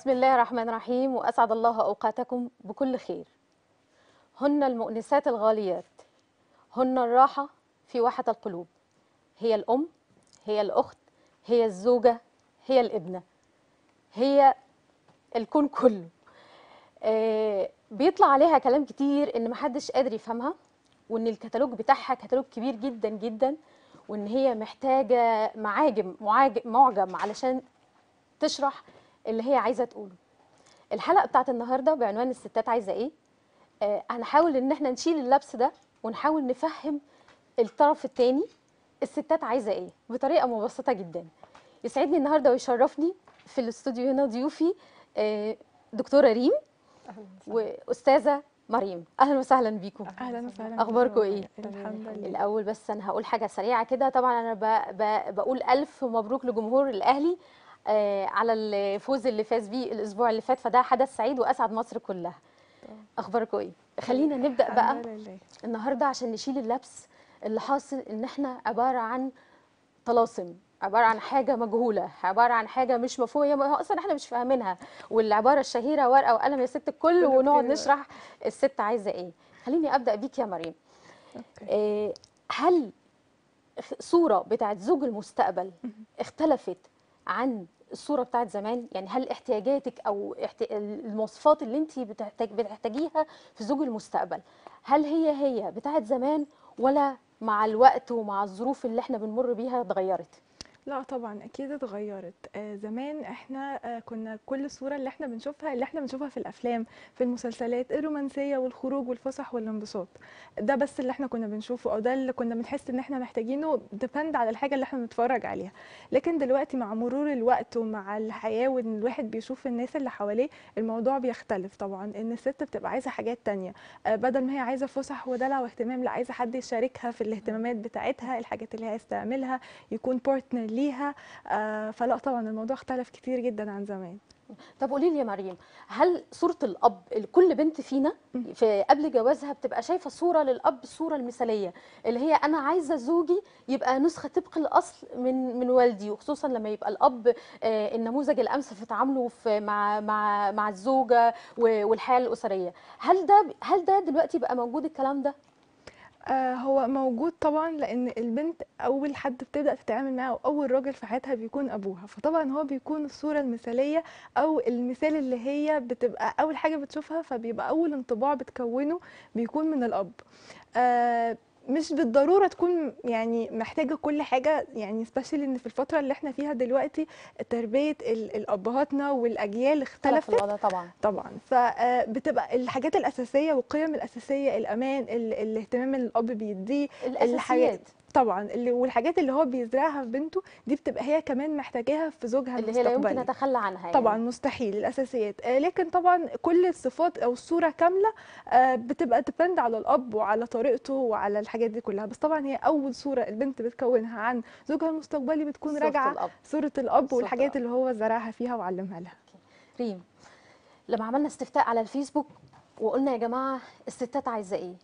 بسم الله الرحمن الرحيم وأسعد الله أوقاتكم بكل خير هن المؤنسات الغاليات هن الراحة في واحة القلوب هي الأم هي الأخت هي الزوجة هي الابنة هي الكون كله آه، بيطلع عليها كلام كتير ان محدش قادر يفهمها وان الكتالوج بتاعها كتالوج كبير جدا جدا وان هي محتاجه معاجم معاجم معجم علشان تشرح اللي هي عايزه تقوله الحلقه بتاعت النهارده بعنوان الستات عايزه ايه آه هنحاول ان احنا نشيل اللبس ده ونحاول نفهم الطرف التاني الستات عايزه ايه بطريقه مبسطه جدا يسعدني النهارده ويشرفني في الاستوديو هنا ضيوفي آه، دكتوره ريم واستاذه مريم اهلا وسهلا بيكم اهلا وسهلا أخباركم إيه؟ الحمد لله الاول بس انا هقول حاجه سريعه كده طبعا انا ب... ب... بقول الف مبروك لجمهور الاهلي آه على الفوز اللي فاز بيه الاسبوع اللي فات فده حدث سعيد واسعد مصر كلها اخباركم ايه خلينا نبدا بقى الحمد لله النهارده عشان نشيل اللبس اللي حاصل ان احنا عباره عن طلاسم عباره عن حاجه مجهوله عباره عن حاجه مش مفهومه هي هو اصلا احنا مش فاهمينها والعباره الشهيره ورقه وقلم يا ست الكل كله ونقعد كده. نشرح الست عايزه ايه خليني ابدا بيك يا مريم أوكي. آه، هل خ- صورة بتاعت زوج المستقبل اختلفت عن الصورة بتاعت زمان يعني هل احتياجاتك أو احت... المواصفات اللي انت بتحتاج... بتحتاجيها في زوج المستقبل هل هي هي بتاعت زمان ولا مع الوقت ومع الظروف اللي احنا بنمر بيها اتغيرت لا طبعا اكيد اتغيرت آه زمان احنا آه كنا كل الصوره اللي احنا بنشوفها اللي احنا بنشوفها في الافلام في المسلسلات الرومانسيه والخروج والفسح والانبساط ده بس اللي احنا كنا بنشوفه او ده اللي كنا بنحس ان احنا محتاجينه ديبند على الحاجه اللي احنا بنتفرج عليها لكن دلوقتي مع مرور الوقت ومع الحياه وان الواحد بيشوف الناس اللي حواليه الموضوع بيختلف طبعا ان الست بتبقى عايزه حاجات تانية آه بدل ما هي عايزه فسح ودلع واهتمام لا عايزه حد يشاركها في الاهتمامات بتاعتها الحاجات اللي هي عايزه تعملها يكون بارتنر ليها آه فلا طبعا الموضوع اختلف كتير جدا عن زمان طب قولي لي يا مريم هل صورة الأب كل بنت فينا في قبل جوازها بتبقى شايفة صورة للأب الصورة المثالية اللي هي أنا عايزة زوجي يبقى نسخة طبق الأصل من من والدي وخصوصا لما يبقى الأب آه، النموذج الأمثل في تعامله في مع مع مع الزوجة و- والحياة الأسرية هل ده هل ده دلوقتي بقى موجود الكلام ده؟ آه هو موجود طبعا لان البنت اول حد بتبدا تتعامل معاه واول راجل في حياتها بيكون ابوها فطبعا هو بيكون الصوره المثاليه او المثال اللي هي بتبقى اول حاجه بتشوفها فبيبقى اول انطباع بتكونه بيكون من الاب آه مش بالضروره تكون يعني محتاجه كل حاجه يعني سبيشالي ان في الفتره اللي احنا فيها دلوقتي تربيه ال- الابهاتنا والاجيال اختلف اختلفت الوضع طبعا طبعا فبتبقى الحاجات الاساسيه والقيم الاساسيه الامان ال- الاهتمام اللي الاب بيديه الأساسيات طبعا اللي والحاجات اللي هو بيزرعها في بنته دي بتبقى هي كمان محتاجاها في زوجها اللي هي لا يمكن المستقبلي نتخلى عنها يعني. طبعا مستحيل الاساسيات آه، لكن طبعا كل الصفات او الصوره كامله آه، بتبقى ديبند على الاب وعلى طريقته وعلى الحاجات دي كلها بس طبعا هي اول صوره البنت بتكونها عن زوجها المستقبلي بتكون صورة راجعه الأب صوره الاب صورة والحاجات الأب. اللي هو زرعها فيها وعلمها لها ريم لما عملنا استفتاء على الفيسبوك وقلنا يا جماعة الستات عايزة ايه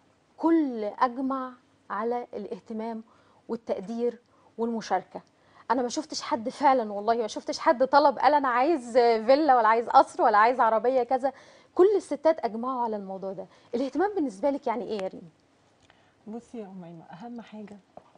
كل أجمع على الاهتمام والتقدير والمشاركة أنا ما شفتش حد فعلا والله ما شفتش حد طلب قال أنا عايز فيلا ولا عايز قصر ولا عايز عربية كذا كل الستات أجمعوا على الموضوع ده الاهتمام بالنسبة لك يعني ايه يا ريم بصي يا أميمة أهم حاجة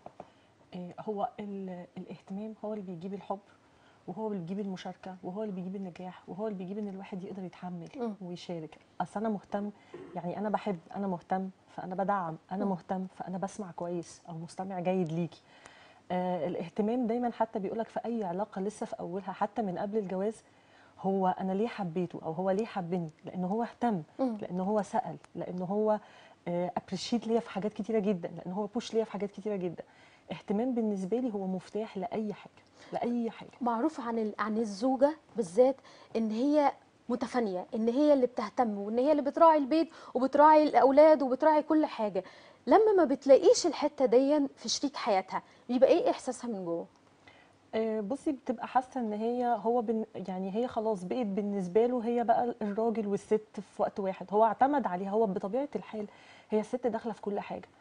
آه، هو ال- الاهتمام هو اللي بيجيب الحب وهو اللي بيجيب المشاركة وهو اللي بيجيب النجاح وهو اللي بيجيب إن الواحد يقدر يتحمل مم. ويشارك أصل أنا مهتم يعني أنا بحب أنا مهتم فأنا بدعم أنا مم. مهتم فأنا بسمع كويس أو مستمع جيد ليكي آه الاهتمام دايما حتى بيقولك في أي علاقة لسه في أولها حتى من قبل الجواز هو أنا ليه حبيته أو هو ليه حبني لأنه هو اهتم مم. لأنه هو سأل لأنه هو ابريشيت ليا في حاجات كتيره جدا لان هو بوش ليا في حاجات كتيره جدا اهتمام بالنسبه لي هو مفتاح لاي حاجه لاي حاجه معروف عن ال- عن الزوجه بالذات ان هي متفانيه ان هي اللي بتهتم وان هي اللي بتراعي البيت وبتراعي الاولاد وبتراعي كل حاجه لما ما بتلاقيش الحته دي في شريك حياتها بيبقى ايه احساسها من جوه آه، بصي بتبقى حاسه ان هي هو بن يعني هي خلاص بقت بالنسبه له هي بقى الراجل والست في وقت واحد هو اعتمد عليها هو بطبيعه الحال هي الست داخله في كل حاجه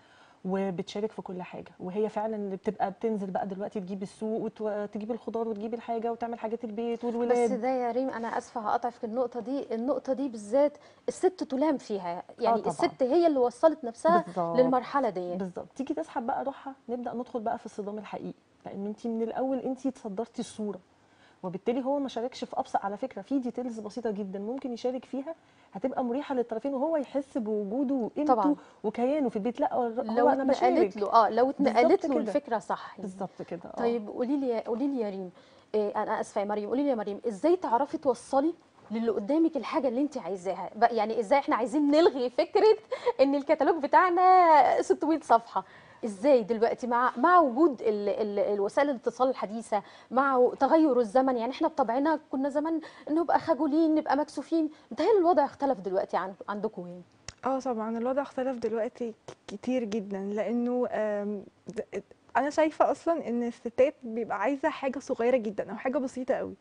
وبتشارك في كل حاجه وهي فعلا اللي بتبقى بتنزل بقى دلوقتي تجيب السوق وتجيب الخضار وتجيب الحاجه وتعمل حاجات البيت بس والولاد ده يا ريم انا اسفه هقطع في النقطه دي النقطه دي بالذات الست تلام فيها يعني طبعاً. الست هي اللي وصلت نفسها بالظبط. للمرحله دي بالظبط تيجي تسحب بقى روحها نبدا ندخل بقى في الصدام الحقيقي لان انت من الاول انت تصدرتي الصوره وبالتالي هو ما شاركش في ابسط على فكره في ديتيلز بسيطه جدا ممكن يشارك فيها هتبقى مريحه للطرفين وهو يحس بوجوده وقيمته طبعا. وكيانه في البيت لا هو لو انا اتنقلت بشارك له اه لو اتنقلت بالظبط له كده. الفكره صح يعني. بالظبط كده آه. طيب قولي لي قولي لي يا ريم إيه انا اسفه يا مريم قولي لي يا مريم ازاي تعرفي توصلي للي قدامك الحاجه اللي انت عايزاها بقى يعني ازاي احنا عايزين نلغي فكره ان الكتالوج بتاعنا 600 صفحه ازاي دلوقتي مع مع وجود ال ال الوسائل الاتصال الحديثه مع تغير الزمن يعني احنا بطبعنا كنا زمان نبقى خجولين نبقى مكسوفين متهيألي الوضع اختلف دلوقتي عن عندكم يعني اه طبعا الوضع اختلف دلوقتي ك- كتير جدا لانه آم، د- انا شايفه اصلا ان الستات بيبقى عايزه حاجه صغيره جدا او حاجه بسيطه قوي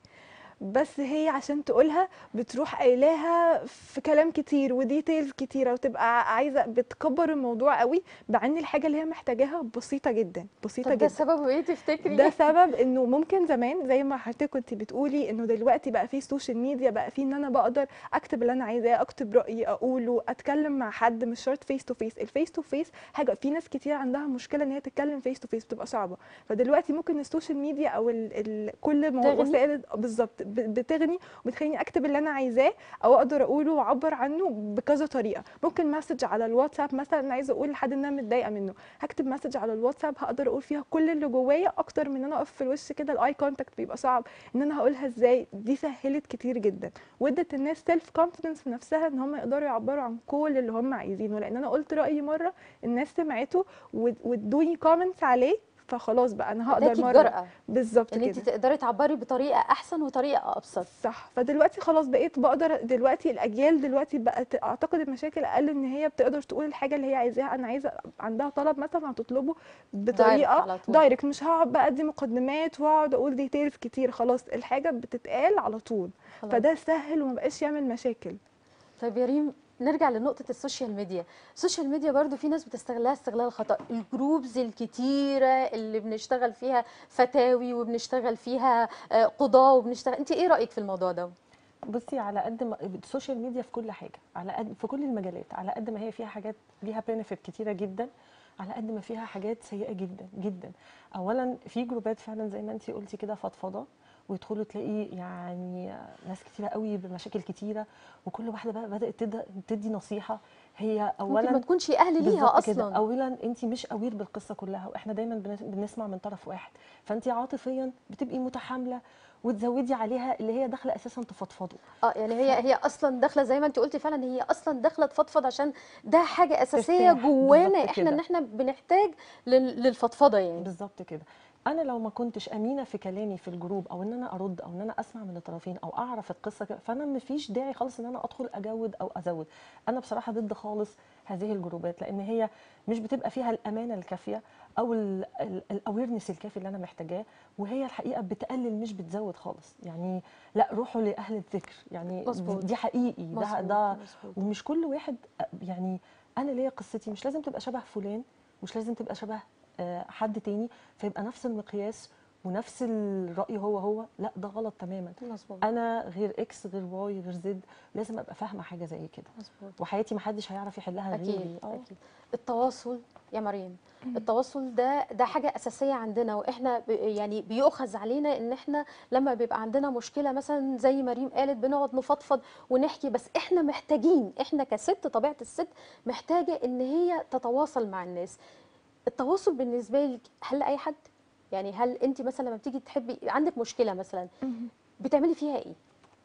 بس هي عشان تقولها بتروح قايلاها في كلام كتير وديتيلز كتيره وتبقى عايزه بتكبر الموضوع قوي مع ان الحاجه اللي هي محتاجاها بسيطه جدا بسيطه طب ده جدا سببه ايه تفتكري ده سبب انه ممكن زمان زي ما حضرتك كنت بتقولي انه دلوقتي بقى في سوشيال ميديا بقى في ان انا بقدر اكتب اللي انا عايزاه اكتب رايي اقوله اتكلم مع حد مش شرط فيس تو فيس الفيس تو فيس حاجه في ناس كتير عندها مشكله ان هي تتكلم فيس تو فيس بتبقى صعبه فدلوقتي ممكن السوشيال ميديا او ال ال كل مو- تغني؟ وسائل بالظبط ب- بتغني وبتخليني اكتب اللي انا عايزاه او اقدر اقوله واعبر عنه بكذا طريقه ممكن مسج على الواتساب مثلا انا عايزه اقول لحد ان انا متضايقه منه هكتب مسج على الواتساب هقدر اقول فيها كل اللي جوايا اكتر من ان انا اقف في الوش كده الاي كونتاكت بيبقى صعب ان انا هقولها ازاي دي سهلت كتير جدا وادت الناس سيلف كونفيدنس في نفسها ان هم يقدروا يعبروا عن كل اللي هم عايزينه لان انا قلت رايي مره الناس سمعته ود- وادوني كومنتس عليه فخلاص بقى انا هقدر اداكي مره الجرأه بالظبط ان كده انت تقدري تعبري بطريقه احسن وطريقه ابسط صح فدلوقتي خلاص بقيت بقدر دلوقتي الاجيال دلوقتي بقت اعتقد المشاكل اقل ان هي بتقدر تقول الحاجه اللي هي عايزاها انا عايزه عندها طلب مثلا هتطلبه بطريقه على طول. دايركت مش هقعد بقى ادي مقدمات واقعد اقول ديتيلز كتير خلاص الحاجه بتتقال على طول خلاص. فده سهل وما بقاش يعمل مشاكل طيب يا ريم نرجع لنقطة السوشيال ميديا السوشيال ميديا برضو في ناس بتستغلها استغلال خطأ الجروبز الكتيرة اللي بنشتغل فيها فتاوي وبنشتغل فيها آه، قضاة وبنشتغل انت ايه رأيك في الموضوع ده؟ بصي على قد ما السوشيال ميديا في كل حاجه على قد في كل المجالات على قد ما هي فيها حاجات ليها بينفيت كتيره جدا على قد ما فيها حاجات سيئه جدا جدا اولا في جروبات فعلا زي ما انت قلتي كده فضفضه ويدخلوا تلاقي يعني ناس كتيره قوي بمشاكل كتيره وكل واحده بقى بدات تد- تدي نصيحه هي ممكن ما اولا تكونش اهل ليها بالظبط كده. اصلا اولا انت مش اوير بالقصه كلها واحنا دايما بن- بنسمع من طرف واحد فانت عاطفيا بتبقي متحامله وتزودي عليها اللي هي داخله اساسا تفضفضه اه يعني هي هي اصلا داخله زي ما انت قلتي فعلا هي اصلا داخله تفضفض عشان ده حاجه اساسيه ترتاح. جوانا بالظبط احنا كده. ان احنا بنحتاج لل- للفضفضه يعني بالظبط كده انا لو ما كنتش امينه في كلامي في الجروب او ان انا ارد او ان انا اسمع من الطرفين او اعرف القصه كده فانا مفيش داعي خالص ان انا ادخل اجود او ازود انا بصراحه ضد خالص هذه الجروبات لان هي مش بتبقى فيها الامانه الكافيه او الاويرنس الكافي اللي انا محتاجاه وهي الحقيقه بتقلل مش بتزود خالص يعني لا روحوا لاهل الذكر يعني مظبوط. دي حقيقي ده مظبوط، ده مظبوط. ومش كل واحد يعني انا ليا قصتي مش لازم تبقى شبه فلان مش لازم تبقى شبه آه، حد تاني فيبقى نفس المقياس ونفس الرأي هو هو لا ده غلط تماما مظبوط انا غير اكس غير واي غير زد لازم ابقى فاهمه حاجه زي كده مظبوط وحياتي محدش هيعرف يحلها غيري اكيد آه. اكيد التواصل يا مريم التواصل ده ده حاجه اساسيه عندنا واحنا ب- يعني بيؤخذ علينا ان احنا لما بيبقى عندنا مشكله مثلا زي مريم قالت بنقعد نفضفض ونحكي بس احنا محتاجين احنا كست طبيعه الست محتاجه ان هي تتواصل مع الناس التواصل بالنسبه لك هل اي حد يعني هل انت مثلا لما بتيجي تحبي عندك مشكله مثلا بتعملي فيها ايه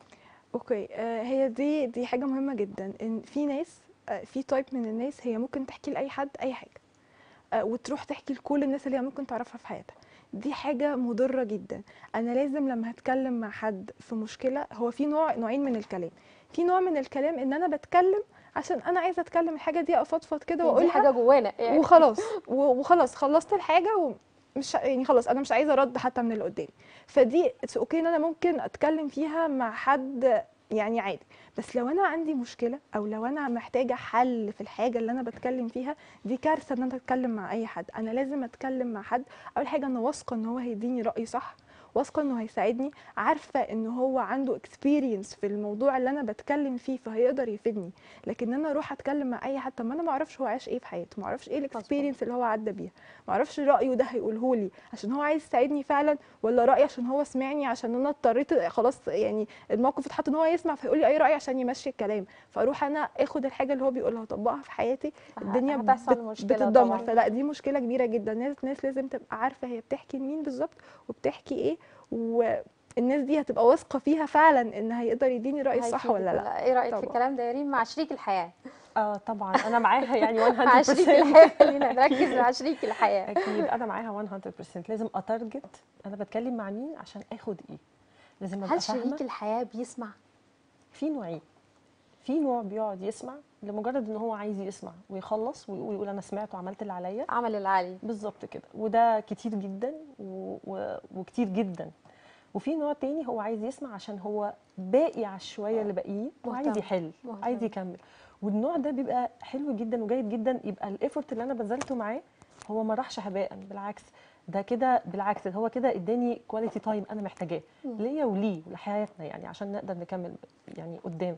اوكي آه، هي دي دي حاجه مهمه جدا ان في ناس آه، في تايب من الناس هي ممكن تحكي لاي حد اي حاجه آه، وتروح تحكي لكل الناس اللي هي ممكن تعرفها في حياتها دي حاجة مضرة جدا أنا لازم لما هتكلم مع حد في مشكلة هو في نوع نوعين من الكلام في نوع من الكلام إن أنا بتكلم عشان أنا عايزة أتكلم الحاجة دي أفضفض كده دي وأقولها حاجه جوانا يعني وخلاص و- وخلاص خلصت الحاجه ومش يعني خلاص انا مش عايزه رد حتى من اللي قدامي فدي اتس اوكي ان انا ممكن اتكلم فيها مع حد يعني عادي بس لو انا عندي مشكله او لو انا محتاجه حل في الحاجه اللي انا بتكلم فيها دي كارثه ان انا اتكلم مع اي حد انا لازم اتكلم مع حد اول حاجه انا واثقه ان هو هيديني راي صح واثقه انه هيساعدني عارفه ان هو عنده اكسبيرينس في الموضوع اللي انا بتكلم فيه فهيقدر يفيدني لكن انا اروح اتكلم مع اي حد طب ما انا ما اعرفش هو عاش ايه في حياته ما اعرفش ايه الاكسبيرينس اللي هو عدى بيها ما اعرفش رايه ده هيقوله لي عشان هو عايز يساعدني فعلا ولا راي عشان هو سمعني عشان انا اضطريت خلاص يعني الموقف اتحط ان هو يسمع فيقول لي اي راي عشان يمشي الكلام فاروح انا اخد الحاجه اللي هو بيقولها اطبقها في حياتي الدنيا هتحصل بت- مشكلة بتتدمر طبعاً. فلا دي مشكله كبيره جدا الناس الناس لازم تبقى عارفه هي بتحكي لمين بالظبط وبتحكي ايه والناس دي هتبقى واثقه فيها فعلا ان هيقدر يديني راي صح هيفيدك ولا لا ايه رايك في طبعاً. الكلام ده يا ريم مع شريك الحياه اه طبعا انا معاها يعني 100% مع شريك الحياه خلينا نركز مع شريك الحياه اكيد انا معاها 100% لازم اتارجت انا بتكلم مع مين عشان اخد ايه لازم ابقى هل شريك فاهمه الحياه بيسمع في نوعين في نوع بيقعد يسمع لمجرد ان هو عايز يسمع ويخلص ويقول يقول انا سمعت وعملت اللي عليا عمل العالي بالظبط كده وده كتير جدا و... و... وكتير جدا وفي نوع تاني هو عايز يسمع عشان هو باقي على الشويه اللي باقيين وعايز مهتم. يحل مهتم. عايز يكمل والنوع ده بيبقى حلو جدا وجيد جدا يبقى الايفورت اللي انا بذلته معاه هو ما راحش هباء بالعكس ده كده بالعكس هو كده اداني كواليتي تايم انا محتاجاه ليا وليه ولحياتنا يعني عشان نقدر نكمل يعني قدام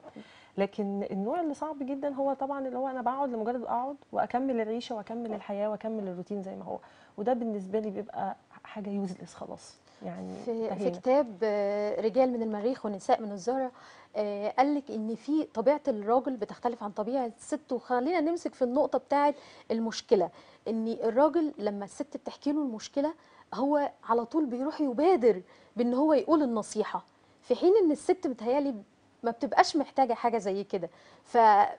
لكن النوع اللي صعب جدا هو طبعا اللي هو انا بقعد لمجرد اقعد واكمل العيشه واكمل الحياه واكمل الروتين زي ما هو وده بالنسبه لي بيبقى حاجه يوزلس خلاص يعني في, في انتهينا. كتاب آه، رجال من المريخ ونساء من الزهرة آه، قال لك ان في طبيعه الراجل بتختلف عن طبيعه الست وخلينا نمسك في النقطه بتاعه المشكله ان الراجل لما الست بتحكي له المشكله هو على طول بيروح يبادر بان هو يقول النصيحه في حين ان الست متهيالي ما بتبقاش محتاجه حاجه زي كده ف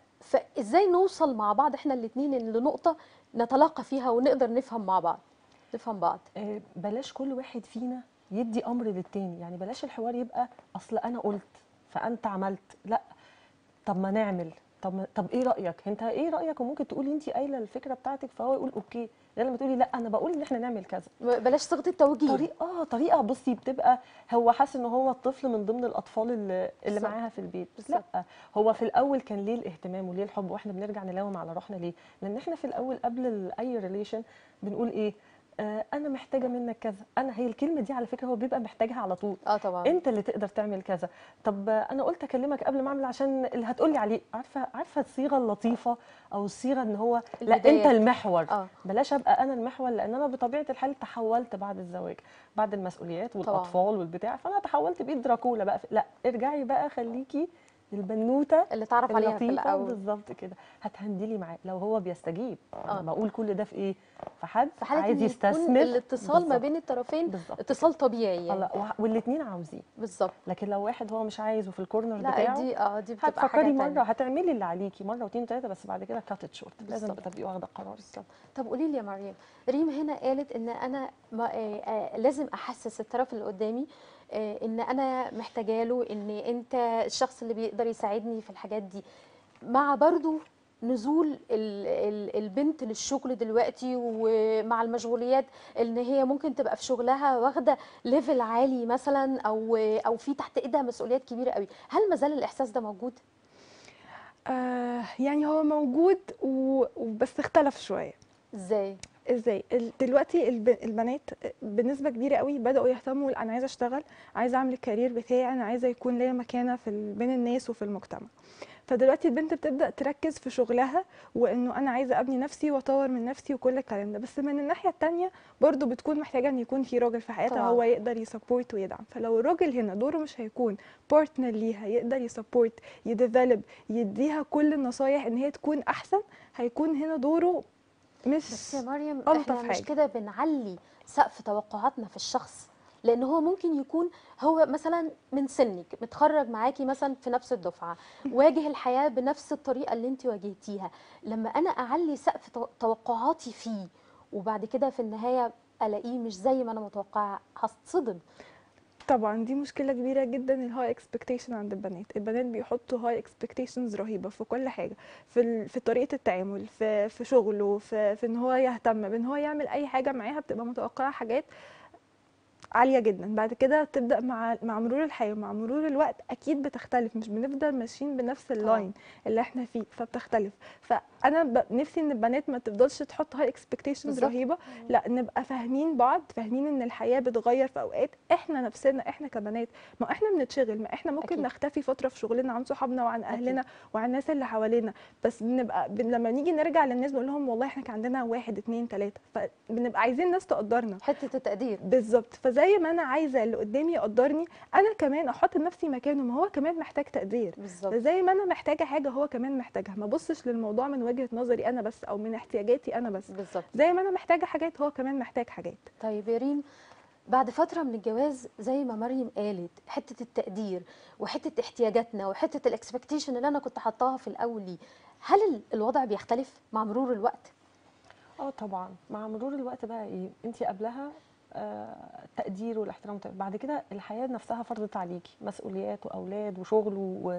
فازاي نوصل مع بعض احنا الاثنين لنقطه نتلاقى فيها ونقدر نفهم مع بعض نفهم بعض آه، بلاش كل واحد فينا يدي امر للتاني يعني بلاش الحوار يبقى اصل انا قلت فانت عملت لا طب ما نعمل طب ما طب ايه رايك انت ايه رايك وممكن تقولي انت قايله الفكره بتاعتك فهو يقول اوكي غير لما تقولي لا انا بقول ان احنا نعمل كذا بلاش صيغه التوجيه طريقه اه طريقه بصي بتبقى هو حاسس ان هو الطفل من ضمن الاطفال اللي, اللي بالظبط. معاها في البيت بالظبط. لا هو في الاول كان ليه الاهتمام وليه الحب واحنا بنرجع نلاوم على روحنا ليه لان احنا في الاول قبل ال- اي ريليشن بنقول ايه آه انا محتاجه منك كذا انا هي الكلمه دي على فكره هو بيبقى محتاجها على طول اه طبعا انت اللي تقدر تعمل كذا طب آه، انا قلت اكلمك قبل ما اعمل عشان اللي هتقولي عليه عارفه عارفه الصيغه اللطيفه او الصيغه ان هو لا انت البدايات. المحور اه بلاش ابقى انا المحور لان انا بطبيعه الحال تحولت بعد الزواج بعد المسؤوليات والاطفال والبتاع فانا تحولت بقيت دراكولا بقى لا ارجعي بقى خليكي البنوته اللي تعرف عليها في اللطيفه الاول بالظبط كده هتهندلي معاه لو هو بيستجيب آه. انا بقول كل ده في ايه في حد في حاله عايز ان يكون يستثمر الاتصال ما بالظبط. بين الطرفين بالظبط اتصال طبيعي يعني الله والاثنين عاوزين بالظبط لكن لو واحد هو مش عايز وفي الكورنر لا بتاعه دي اه دي بتبقى هتفكري حاجه مره تانية هتعملي اللي عليكي مره واثنين وثلاثه بس بعد كده كات شورت لازم بالظبط. تبقي واخده قرار بالظبط طب قولي لي يا مريم ريم هنا قالت ان انا ما آه آه لازم احسس الطرف اللي قدامي آه ان انا محتاجه له ان انت الشخص اللي بيقدر يساعدني في الحاجات دي مع برضو نزول ال ال البنت للشغل دلوقتي ومع المشغوليات ان هي ممكن تبقى في شغلها واخده ليفل عالي مثلا او او في تحت ايدها مسؤوليات كبيره قوي هل ما زال الاحساس ده موجود آه يعني هو موجود و- وبس اختلف شويه ازاي ازاي ال- دلوقتي الب- البنات بنسبه كبيره قوي بداوا يهتموا انا عايزه اشتغل عايزه اعمل الكارير بتاعي انا عايزه يكون ليا مكانه في ال- بين الناس وفي المجتمع فدلوقتي البنت بتبدا تركز في شغلها وانه انا عايزه ابني نفسي واطور من نفسي وكل الكلام ده بس من الناحيه التانية برضو بتكون محتاجه ان يكون في راجل في حياتها طبعاً. هو يقدر يسبورت ويدعم فلو الراجل هنا دوره مش هيكون بارتنر ليها يقدر يسبورت يديفلوب يديها كل النصايح ان هي تكون احسن هيكون هنا دوره مش بس يا مريم ألطف احنا مش حاجة. كده بنعلي سقف توقعاتنا في الشخص لان هو ممكن يكون هو مثلا من سنك متخرج معاكي مثلا في نفس الدفعه واجه الحياه بنفس الطريقه اللي انت واجهتيها لما انا اعلي سقف تو- توقعاتي فيه وبعد كده في النهايه الاقيه مش زي ما انا متوقعه هتصدم طبعا دي مشكله كبيره جدا الهاي اكسبكتيشن عند البنات البنات بيحطوا هاي اكسبكتيشنز رهيبه في كل حاجه في ال... في طريقه التعامل في في شغله في في ان هو يهتم بان هو يعمل اي حاجه معاها بتبقى متوقعه حاجات عاليه جدا بعد كده تبدا مع مع مرور الحياه ومع مرور الوقت اكيد بتختلف مش بنفضل ماشيين بنفس اللاين اللي احنا فيه فبتختلف فانا ب... نفسي ان البنات ما تفضلش تحط هاي اكسبكتيشنز بالظبط. رهيبه لا نبقى فاهمين بعض فاهمين ان الحياه بتغير في اوقات احنا نفسنا احنا كبنات ما احنا بنتشغل ما احنا ممكن أكيد. نختفي فتره في شغلنا عن صحابنا وعن أكيد. اهلنا وعن الناس اللي حوالينا بس بنبقى بن... لما نيجي نرجع للناس بنقول لهم والله احنا كان عندنا واحد اتنين تلاته فبنبقى عايزين ناس تقدرنا حته التقدير بالظبط فزي ما انا عايزه اللي قدامي يقدرني انا كمان احط نفسي مكانه ما هو كمان محتاج تقدير بالظبط فزي ما انا محتاجه حاجه هو كمان محتاجها ما بصش للموضوع من وجهه نظري انا بس او من احتياجاتي انا بس بالظبط زي ما انا محتاجه حاجات هو كمان محتاج حاجات طيب يا ريم بعد فترة من الجواز زي ما مريم قالت حتة التقدير وحتة احتياجاتنا وحتة الاكسبكتيشن اللي أنا كنت حطاها في الأول ليه هل ال- الوضع بيختلف مع مرور الوقت؟ اه طبعا مع مرور الوقت بقى ايه انت قبلها آه التقدير والاحترام والتقدير. بعد كده الحياه نفسها فرضت عليكي مسؤوليات واولاد وشغل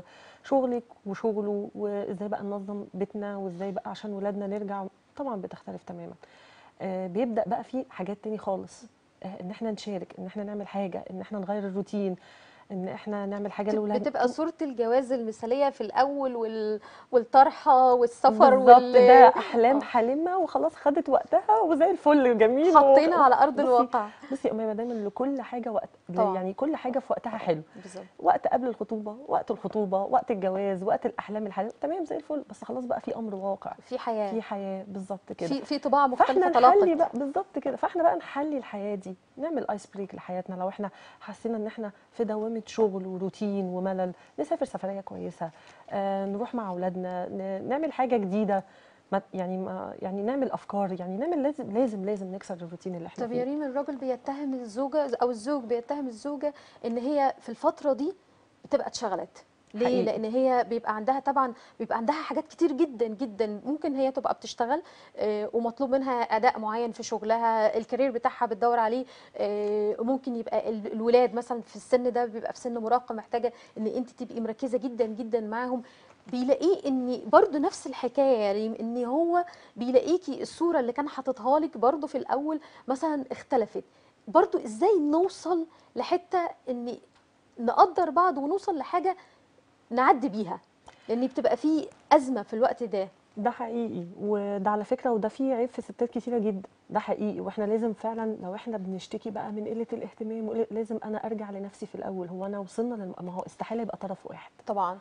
وشغلك وشغله وازاي بقى ننظم بيتنا وازاي بقى عشان ولادنا نرجع طبعا بتختلف تماما آه بيبدا بقى في حاجات تاني خالص آه ان احنا نشارك ان احنا نعمل حاجه ان احنا نغير الروتين ان احنا نعمل حاجه لاولادنا بتبقى صورة الجواز المثالية في الأول وال... والطرحة والسفر بالظبط وال... ده احلام آه. حلمه وخلاص خدت وقتها وزي الفل جميل حطينا على أرض بصي- الواقع بصي يا اميمه دايما لكل حاجه وقت طبعاً. يعني كل حاجه في وقتها حلو بالظبط وقت قبل الخطوبه وقت الخطوبه وقت الجواز وقت الاحلام الحلوه تمام زي الفل بس خلاص بقى في امر واقع في حياة في حياه بالظبط كده في في طباع فاحنا مختلفة نحلي تلاقت بقى بالظبط كده فاحنا بقى نحلي الحياه دي نعمل ايس بريك لحياتنا لو احنا حسينا ان احنا في دوامه شغل وروتين وملل نسافر سفريه كويسه آه نروح مع اولادنا ن- نعمل حاجه جديده ما يعني ما يعني نعمل افكار يعني نعمل لازم لازم لازم نكسر الروتين اللي احنا طب فيه يا ريم الراجل بيتهم الزوجة أو الزوج بيتهم الزوجة إن هي في الفترة دي بتبقى اتشغلت ليه؟ حقيقي. لأن هي بيبقى عندها طبعا بيبقى عندها حاجات كتير جدا جدا ممكن هي تبقى بتشتغل آه، ومطلوب منها أداء معين في شغلها الكارير بتاعها بتدور عليه آه، ممكن يبقى ال- الولاد مثلا في السن ده بيبقى في سن مراهقة محتاجة إن أنت تبقي مركزة جدا جدا معاهم بيلاقيه ان برضو نفس الحكايه يا ريم ان هو بيلاقيكي الصوره اللي كان حاططها لك برضو في الاول مثلا اختلفت برضو ازاي نوصل لحته ان نقدر بعض ونوصل لحاجه نعدي بيها لان بتبقى في ازمه في الوقت ده ده حقيقي وده على فكره وده فيه عيب في ستات كتيره جدا ده حقيقي واحنا لازم فعلا لو احنا بنشتكي بقى من قله الاهتمام وقلة- لازم انا ارجع لنفسي في الاول هو انا وصلنا للم... ما هو استحاله يبقى طرف واحد طبعا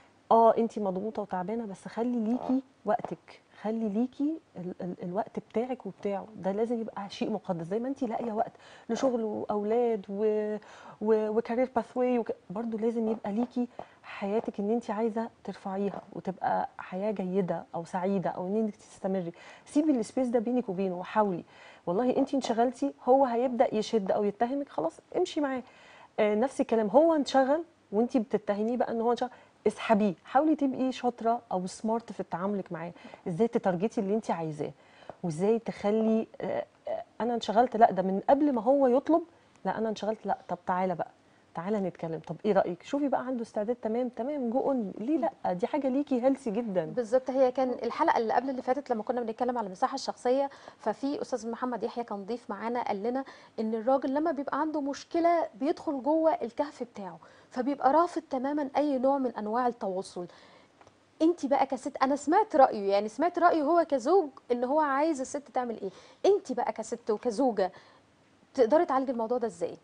اه انت مضغوطه وتعبانه بس خلي ليكي وقتك خلي ليكي ال ال الوقت بتاعك وبتاعه ده لازم يبقى شيء مقدس زي ما انت لاقيه وقت لشغل واولاد و و وكارير باثواي وك... برضو لازم يبقى ليكي حياتك ان انت عايزه ترفعيها وتبقى حياه جيده او سعيده او ان انت تستمري سيبي السبيس ده بينك وبينه وحاولي والله انت انشغلتي هو هيبدا يشد او يتهمك خلاص امشي معاه آه نفس الكلام هو انشغل وانت بتتهميه بقى ان هو انشغل اسحبيه حاولي تبقي شاطره او سمارت في تعاملك معاه ازاي تتارجتي اللي انت عايزاه وازاي تخلي آه، آه، انا انشغلت لا ده من قبل ما هو يطلب لا انا انشغلت لا طب تعالى بقى تعالى نتكلم طب ايه رايك شوفي بقى عنده استعداد تمام تمام جو اون ليه لا دي حاجه ليكي هيلثي جدا بالظبط هي كان الحلقه اللي قبل اللي فاتت لما كنا بنتكلم على المساحه الشخصيه ففي استاذ محمد يحيى كان ضيف معانا قال لنا ان الراجل لما بيبقى عنده مشكله بيدخل جوه الكهف بتاعه فبيبقى رافض تماما اي نوع من انواع التواصل انت بقى كست انا سمعت رايه يعني سمعت رايه هو كزوج ان هو عايز الست تعمل ايه انت بقى كست وكزوجه تقدري تعالجي الموضوع ده ازاي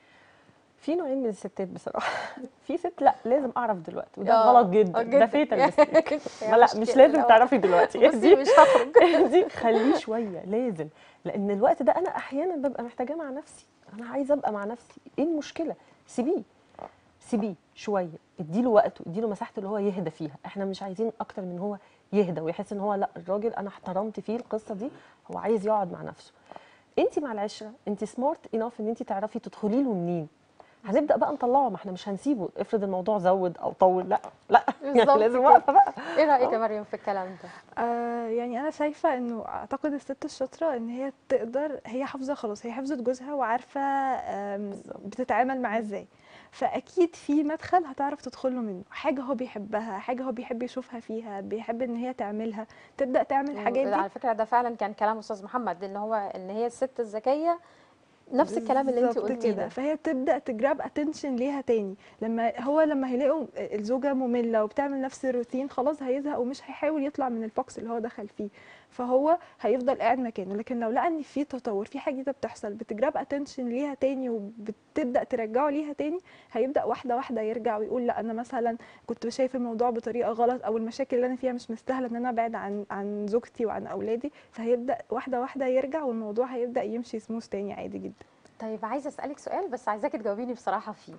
في نوعين من الستات بصراحه في ست لا لازم اعرف دلوقتي وده آه، غلط آه، جدا جداً. ده فيتال ميستيك يعني لا مشكلة. مش لازم لا. تعرفي دلوقتي بصي دي مش هخرج دي خليه شويه لازم لان الوقت ده انا احيانا ببقى محتاجاه مع نفسي انا عايزه ابقى مع نفسي ايه المشكله سيبيه سيبيه شويه اديله وقته اديله مساحته اللي هو يهدى فيها احنا مش عايزين اكتر من هو يهدى ويحس ان هو لا الراجل انا احترمت فيه القصه دي هو عايز يقعد مع نفسه انت مع العشره انت سمارت انف ان انت تعرفي تدخلي له منين هنبدا بقى نطلعه ما احنا مش هنسيبه افرض الموضوع زود او طول لا لا يعني بالظبط لازم كده. واقفه بقى ايه رايك يا مريم في الكلام ده آه يعني انا شايفه انه اعتقد الست الشاطره ان هي تقدر هي حافظه خلاص هي حفظت جوزها وعارفه آم، بتتعامل معاه ازاي فاكيد في مدخل هتعرف تدخل له منه حاجه هو بيحبها حاجه هو بيحب يشوفها فيها بيحب ان هي تعملها تبدا تعمل الحاجات دي على فكره ده فعلا كان كلام استاذ محمد ان هو ان هي الست الذكيه نفس الكلام اللي انت بالظبط قلتيه كده ده فهي بتبدا تجراب اتنشن ليها تاني لما هو لما هيلاقوا الزوجه ممله وبتعمل نفس الروتين خلاص هيزهق ومش هيحاول يطلع من البوكس اللي هو دخل فيه فهو هيفضل قاعد مكانه لكن لو لقى ان في تطور في حاجه جديده بتحصل بتجراب اتنشن ليها تاني وبتبدا ترجعه ليها تاني هيبدا واحده واحده يرجع ويقول لا انا مثلا كنت شايف الموضوع بطريقه غلط او المشاكل اللي انا فيها مش مستاهله ان انا ابعد عن عن زوجتي وعن اولادي فهيبدا واحده واحده يرجع والموضوع هيبدا يمشي سموث تاني عادي جدا طيب عايزه اسالك سؤال بس عايزاكي تجاوبيني بصراحه فيه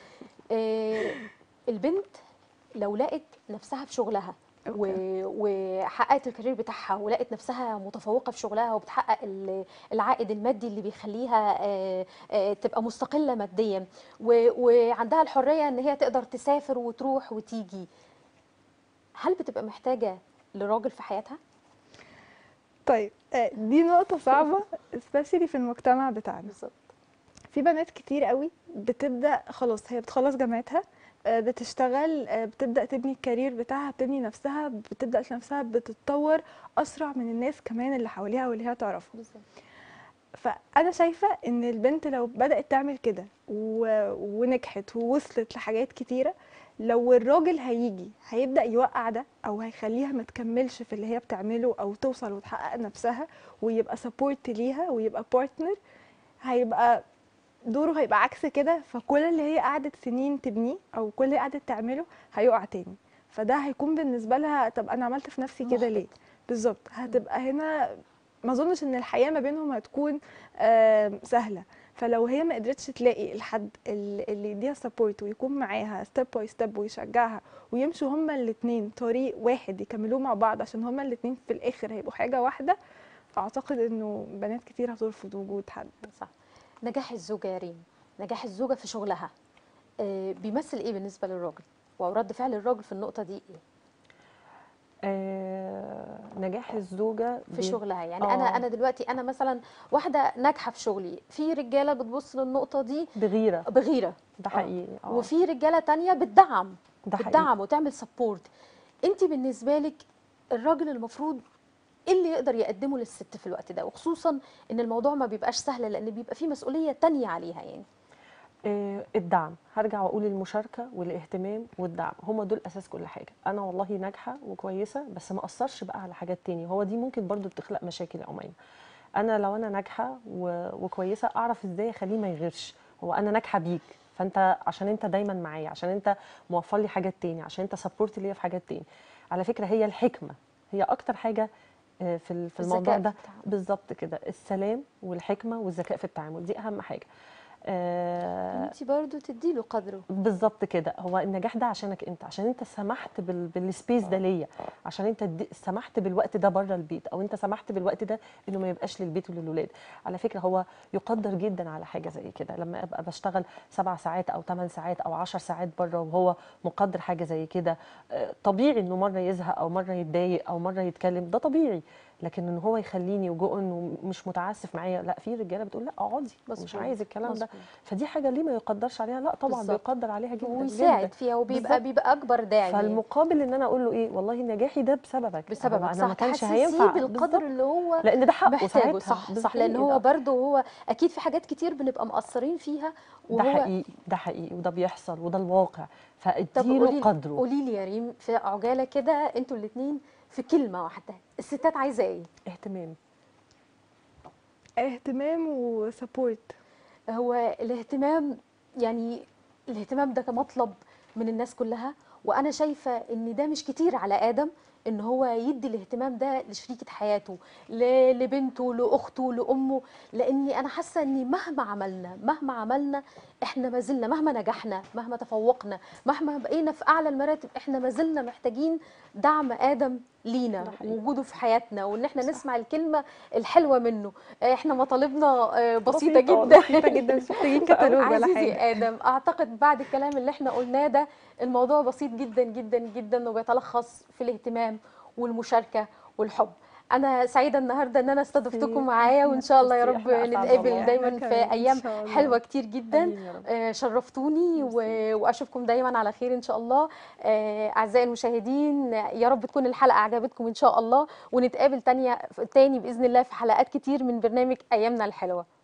آه، البنت لو لقت نفسها في شغلها و- أوكي. وحققت الكارير بتاعها ولقت نفسها متفوقه في شغلها وبتحقق ال- العائد المادي اللي بيخليها آه، آه، تبقى مستقله ماديا و- وعندها الحريه ان هي تقدر تسافر وتروح وتيجي هل بتبقى محتاجه لراجل في حياتها؟ طيب آه، دي نقطة صعبة especially في المجتمع بتاعنا بالظبط في بنات كتير قوي بتبدأ خلاص هي بتخلص جامعتها آه، بتشتغل آه، بتبدأ تبني الكارير بتاعها بتبني نفسها بتبدأ نفسها بتتطور أسرع من الناس كمان اللي حواليها واللي هي تعرفهم بالظبط فأنا شايفة إن البنت لو بدأت تعمل كده و... ونجحت ووصلت لحاجات كتيرة لو الراجل هيجي هيبدأ يوقع ده أو هيخليها ما تكملش في اللي هي بتعمله أو توصل وتحقق نفسها ويبقى سبورت ليها ويبقى بارتنر هيبقى دوره هيبقى عكس كده فكل اللي هي قعدت سنين تبنيه أو كل اللي هي قعدت تعمله هيقع تاني فده هيكون بالنسبة لها طب أنا عملت في نفسي كده ليه بالظبط هتبقى هنا ما اظنش ان الحياه ما بينهم هتكون آم، سهله فلو هي ما قدرتش تلاقي الحد ال- اللي يديها سبورت ويكون معاها ستيب باي ستيب ويشجعها ويمشوا هما الاثنين طريق واحد يكملوه مع بعض عشان هما الاثنين في الاخر هيبقوا حاجه واحده اعتقد انه بنات كتير هترفض وجود حد صح نجاح الزوجة يا ريم نجاح الزوجة في شغلها آه، بيمثل ايه بالنسبة للراجل او رد فعل الراجل في النقطة دي ايه آه نجاح الزوجه في بي- شغلها يعني آه. انا انا دلوقتي انا مثلا واحدة ناجحة في شغلي في رجالة بتبص للنقطة دي بغيره بغيرة ده آه. حقيقي اه وفي رجالة تانية بتدعم ده حقيقي بتدعم وتعمل سبورت انت بالنسبة لك الراجل المفروض ايه اللي يقدر يقدمه للست في الوقت ده وخصوصا ان الموضوع ما بيبقاش سهل لان بيبقى فيه مسؤولية تانية عليها يعني آه، الدعم هرجع واقول المشاركه والاهتمام والدعم هما دول اساس كل حاجه انا والله ناجحه وكويسه بس ما اثرش بقى على حاجات تانية هو دي ممكن برضو بتخلق مشاكل يا اميمه انا لو انا ناجحه و- وكويسه اعرف ازاي اخليه ما يغيرش هو انا ناجحه بيك فانت عشان انت دايما معايا عشان انت موفر لي حاجات تاني عشان انت سبورت ليا في حاجات تاني على فكره هي الحكمه هي اكتر حاجه آه، في ال- في الموضوع الذكاء ده في التعامل. بالظبط كده السلام والحكمه والذكاء في التعامل دي اهم حاجه آه، انت برضو تديله قدره بالظبط كده هو النجاح ده عشانك انت عشان انت سمحت بال... بالسبيس ده ليا عشان انت دي... سمحت بالوقت ده بره البيت او انت سمحت بالوقت ده انه ما يبقاش للبيت وللولاد على فكره هو يقدر جدا على حاجه زي كده لما ابقى بشتغل سبع ساعات او ثمان ساعات او عشر ساعات بره وهو مقدر حاجه زي كده آه، طبيعي انه مره يزهق او مره يتضايق او مره يتكلم ده طبيعي لكن ان هو يخليني وجوء ومش متعسف معايا لا في رجاله بتقول لا اقعدي مش مظبوط، عايز الكلام ده مظبوط. فدي حاجه ليه ما يقدرش عليها لا طبعا بالظبط. بيقدر عليها جدا ويساعد جدا. فيها وبيبقى بالظبط. بيبقى اكبر داعي ليه. فالمقابل ان انا اقول له ايه والله نجاحي ده بسببك بسببك هو انا صح ما كانش تحسسيه هينفع بالقدر بالظبط. اللي هو لان ده حقه محتاجه ساعتها صح ده صح لان حقيقي هو ده. برضه هو اكيد في حاجات كتير بنبقى مقصرين فيها ده وهو حقيقي ده حقيقي وده بيحصل وده الواقع طب فاديله قولي قدره قولي لي يا ريم في عجاله كده انتوا الاثنين في كلمه واحده الستات عايزه ايه اهتمام اهتمام وسبورت هو الاهتمام يعني الاهتمام ده كمطلب من الناس كلها وانا شايفه ان ده مش كتير على ادم ان هو يدي الاهتمام ده لشريكه حياته ل- لبنته لاخته لامه لاني انا حاسه اني مهما عملنا مهما عملنا احنا ما زلنا مهما نجحنا مهما تفوقنا مهما بقينا في اعلى المراتب احنا ما زلنا محتاجين دعم ادم لينا ده حقيقي. ووجوده في حياتنا وان احنا نسمع الكلمه الحلوه منه احنا مطالبنا آه، بسيطه بسيطة، جدا بسيطه جدا مش محتاجين كتالوج ولا عزيزي حاجه ادم اعتقد بعد الكلام اللي احنا قلناه ده الموضوع بسيط جدا جدا جدا وبيتلخص في الاهتمام والمشاركه والحب انا سعيده النهارده ان انا استضفتكم ميرسي. معايا وان شاء الله يا ميرسي، رب إحنا أسعد نتقابل والله. دايما إحنا في كمان إن ايام شاء الله. حلوه كتير جدا آمين يا رب. آه، شرفتوني و- واشوفكم دايما على خير ان شاء الله آه، اعزائي المشاهدين يا رب تكون الحلقه عجبتكم ان شاء الله ونتقابل تانية تاني باذن الله في حلقات كتير من برنامج ايامنا الحلوه